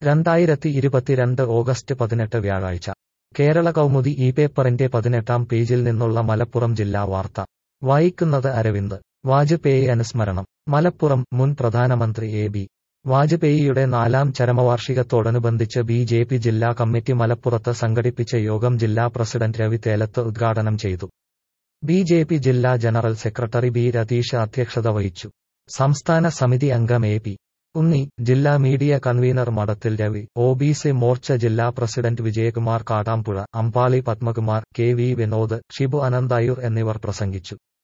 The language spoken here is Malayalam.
രണ്ടായിരത്തി ഇരുപത്തിരണ്ട് ഓഗസ്റ്റ് പതിനെട്ട് വ്യാഴാഴ്ച കേരള കൗമുദി ഈ പേപ്പറിന്റെ പതിനെട്ടാം പേജിൽ നിന്നുള്ള മലപ്പുറം ജില്ലാ വാർത്ത വായിക്കുന്നത് അരവിന്ദ് വാജ്പേയി അനുസ്മരണം മലപ്പുറം മുൻ പ്രധാനമന്ത്രി എ ബി വാജ്പേയിയുടെ നാലാം ചരമവാർഷികത്തോടനുബന്ധിച്ച് ബി ജെ പി ജില്ലാ കമ്മിറ്റി മലപ്പുറത്ത് സംഘടിപ്പിച്ച യോഗം ജില്ലാ പ്രസിഡന്റ് രവി തേലത്ത് ഉദ്ഘാടനം ചെയ്തു ബി ജെ പി ജില്ലാ ജനറൽ സെക്രട്ടറി ബി രതീഷ് അധ്യക്ഷത വഹിച്ചു സംസ്ഥാന സമിതി അംഗം എ പി ഉണ്ണി ജില്ലാ media convener Madathil Ravi O B C Morcha ജില്ലാ president Vijayakumar Kadampuzha Ambali Padmakumar K V Vinod Shibu Ananthayur എന്നിവർ പ്രസംഗിച്ചു